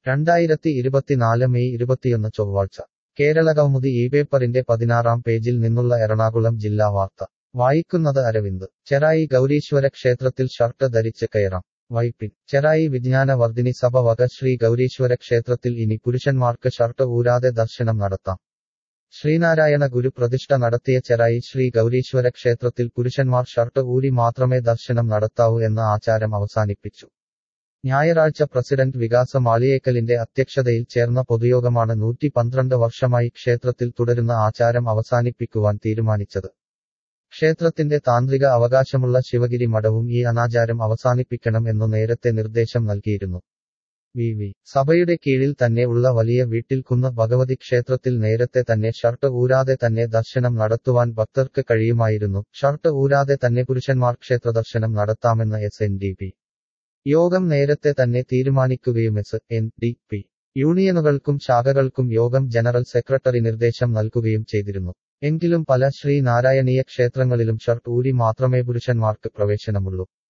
രണ്ടായിരത്തി ഇരുപത്തിനാല് മെയ് ഇരുപത്തിയൊന്ന് ചൊവ്വാഴ്ച കേരള കൗമുദി ഈ പേപ്പറിന്റെ പതിനാറാം പേജിൽ നിന്നുള്ള എറണാകുളം ജില്ലാ വാർത്ത വായിക്കുന്നത് അരവിന്ദ് ചെറായി ഗൗരീശ്വര ക്ഷേത്രത്തിൽ ഷർട്ട് ധരിച്ച് കയറാം വൈപ്പിൻ ചെറായി വിജ്ഞാന വർദ്ധിനി സഭ വക ശ്രീ ഗൗരീശ്വര ക്ഷേത്രത്തിൽ ഇനി പുരുഷന്മാർക്ക് ഷർട്ട് ഊരാതെ ദർശനം നടത്താം ശ്രീനാരായണ ഗുരു പ്രതിഷ്ഠ നടത്തിയ ചെറായി ശ്രീ ഗൗരീശ്വര ക്ഷേത്രത്തിൽ പുരുഷന്മാർ ഷർട്ട് ഊരി മാത്രമേ ദർശനം നടത്താവൂ എന്ന ആചാരം അവസാനിപ്പിച്ചു ഞായറാഴ്ച പ്രസിഡന്റ് വികാസ മാളിയേക്കലിന്റെ അധ്യക്ഷതയിൽ ചേർന്ന പൊതുയോഗമാണ് നൂറ്റി പന്ത്രണ്ട് വർഷമായി ക്ഷേത്രത്തിൽ തുടരുന്ന ആചാരം അവസാനിപ്പിക്കുവാൻ തീരുമാനിച്ചത് ക്ഷേത്രത്തിന്റെ താന്ത്രിക അവകാശമുള്ള ശിവഗിരി മഠവും ഈ അനാചാരം അവസാനിപ്പിക്കണം എന്നു നേരത്തെ നിർദ്ദേശം നൽകിയിരുന്നു വി വി സഭയുടെ കീഴിൽ തന്നെ ഉള്ള വലിയ വീട്ടിൽ കുന്ന് ഭഗവതി ക്ഷേത്രത്തിൽ നേരത്തെ തന്നെ ഷർട്ട് ഊരാതെ തന്നെ ദർശനം നടത്തുവാൻ ഭക്തർക്ക് കഴിയുമായിരുന്നു ഷർട്ട് ഊരാതെ തന്നെ പുരുഷന്മാർ ക്ഷേത്ര ദർശനം നടത്താമെന്ന് എസ് എൻ ഡി പി യോഗം നേരത്തെ തന്നെ തീരുമാനിക്കുകയും എസ് എൻ ഡി പി യൂണിയനുകൾക്കും ശാഖകൾക്കും യോഗം ജനറൽ സെക്രട്ടറി നിർദ്ദേശം നൽകുകയും ചെയ്തിരുന്നു എങ്കിലും പല ശ്രീനാരായണീയ ക്ഷേത്രങ്ങളിലും ഷർട്ട് ഊരി മാത്രമേ പുരുഷന്മാർക്ക് പ്രവേശനമുള്ളൂ